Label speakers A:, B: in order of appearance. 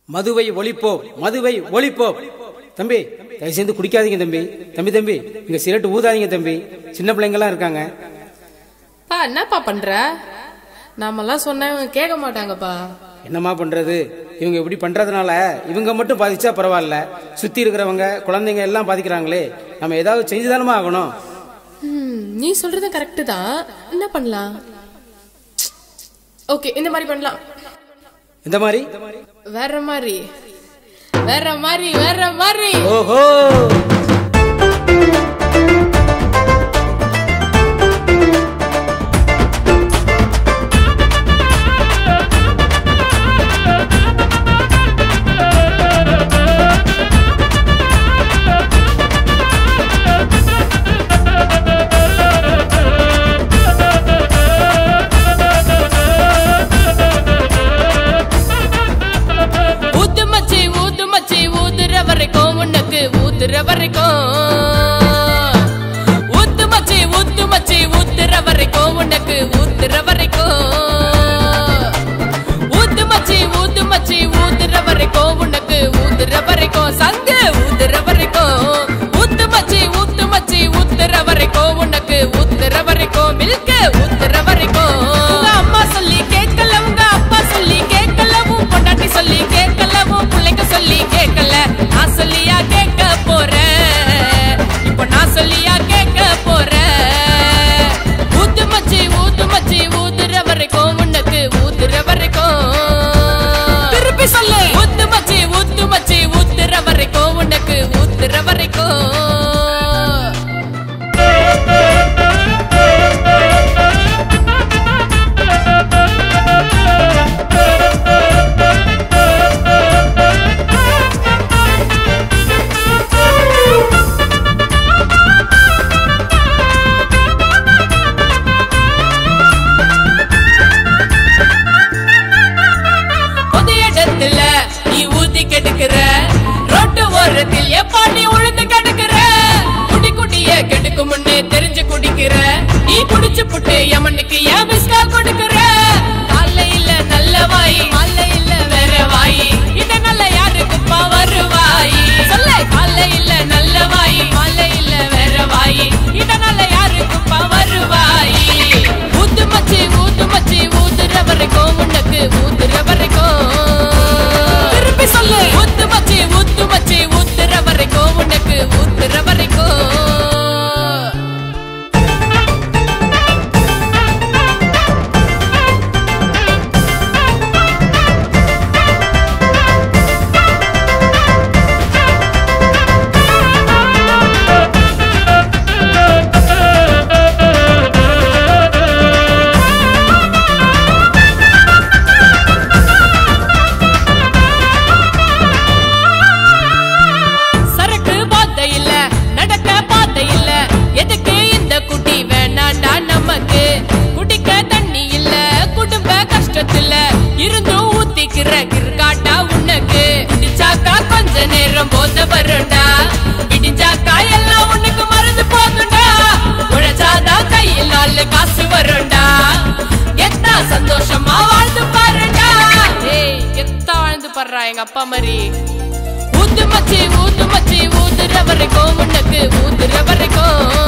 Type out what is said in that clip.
A: மதுவை ஒழிப்போம் மதுவை ஒழிப்போம் தம்பி தயவு செய்து குடிக்காதீங்க தம்பி தம்பி தம்பி இங்க சிகரெட் ஊதாதீங்க தம்பி சின்ன பிள்ளைங்கலாம் இருக்காங்க
B: பா என்னப்பா பண்ற நாமெல்லாம் சொன்னா இவங்க கேட்க மாட்டாங்கப்பா
A: என்னம்மா பண்றது இவங்க இப்படி பண்றதுனால இவங்க மட்டும் பாதிச்சா பரவாயில்ல சுத்தி இருக்கிறவங்க குழந்தைங்க எல்லாம் பாதிக்கிறாங்களே நம்ம ஏதாவது செஞ்சுதானமா ஆகணும்
B: ம், நீ சொல்றது கரெக்டு தான் என்ன பண்ணலாம் ஓகே இந்த மாதிரி பண்ணலாம்
A: இந்த மாதிரி
B: வேற மாதிரி வேற மாதிரி வேற மாதிரி
A: ஓஹோ
B: ஊத்து மச்சி ஊத்து மச்சி ஊத்துற வரைக்கும் உனக்கு ஊத்துற வரைக்கும் ஊத்து மச்சி ஊத்து மச்சி ஊத்துற வரைக்கும் உனக்கு ஊத்துற வரைக்கும் ஊத்து மச்சி ஊத்து மச்சி ஊத்துற வரைக்கும் உனக்கு ஊத்துற வரைக்கும் சங்கு ஊத்துற வரைக்கும் ஊத்து மச்சி ஊத்து மச்சி ஊத்துற வரைக்கும் உனக்கு ஊத்துற வரைக்கும் மில்க ஊத்துற வரைக்கும் உங்க அம்மா சொல்லி கேட்கல உங்க அப்பா சொல்லி கேட்கல உன் பொண்டாட்டி சொல்லி கேட்கல உன் பிள்ளைங்க சொல்லி கேட்கல நான் சொல்லியா கேட்க போறேன் இப்போ நான் சொல்லியா கேட்க போறேன் ஊத்து மச்சி ஊத்து மச்சி ஊத்துற வரைக்கும் உனக்கு ஊத்துற வரைக்கும் திருப்பி சொல்லு ஊத்து மச்சி ஊத்து மச்சி ஊத்துற வரைக்கும் உனக்கு ஊத்துற வரைக்கும் பொது இடத்துல நீ ஊத்தி கெடுக்கிற ரோட்டு ஓரத்தில் எப்பா நீ உழுந்து கெடுக்கிற குடி குடிய கெடுக்கு முன்னே தெரிஞ்சு குடிக்கிற நீ குடிச்சு புட்டு எமனுக்கு ஏன் மிஸ்கா கொடுக்கிற காலைல இல்ல நல்ல வாய் காலைல இல்ல வேற வாய் இதனால யாருக்குப்பா வருவாய் சொல்ல காலைல இல்ல நல்ல வாய் காலைல இல்ல வேற வாய் இதனால யாருக்குப்பா வருவாய் ஊத்து மச்சி ஊத்து மச்சி ஊத்துற வரைக்கும் உனக்கு ஊத்துற வரைக்கும் திருப்பி சொல்லு ஊத்து மச்சி ஊத்து மச்சி ஊத்துற வரைக்கும் உனக்கு ஊத்துற வரைக்கும் சரக்கு பாத்த இல்ல நடக்க பாத்த இல்ல எதுக்கு இந்த குட்டி வேணாண்டா நமக்கு குடிக்க தண்ணி இல்ல குடும்ப கஷ்டத்துல இருந்தும் ஊத்திக்கிற கிற்காட்டா உனக்கு குடிச்சாக்கா கொஞ்ச நேரம் போத வரும்டா விடிஞ்சாக்கா எல்லாம் உனக்கு மறந்து போகும்டா உழைச்சாதான் கையில் நாலு காசு வரும்டா எத்தா சந்தோஷமா வாழ்ந்து பாருடா ஏய் எத்தா வாழ்ந்து பாடுறா எங்க அப்பா மாதிரி ஊத்து மச்சி ஊத்து மச்சி ஊத்துற வரைக்கும் உனக்கு ஊத்துற வரைக்கும்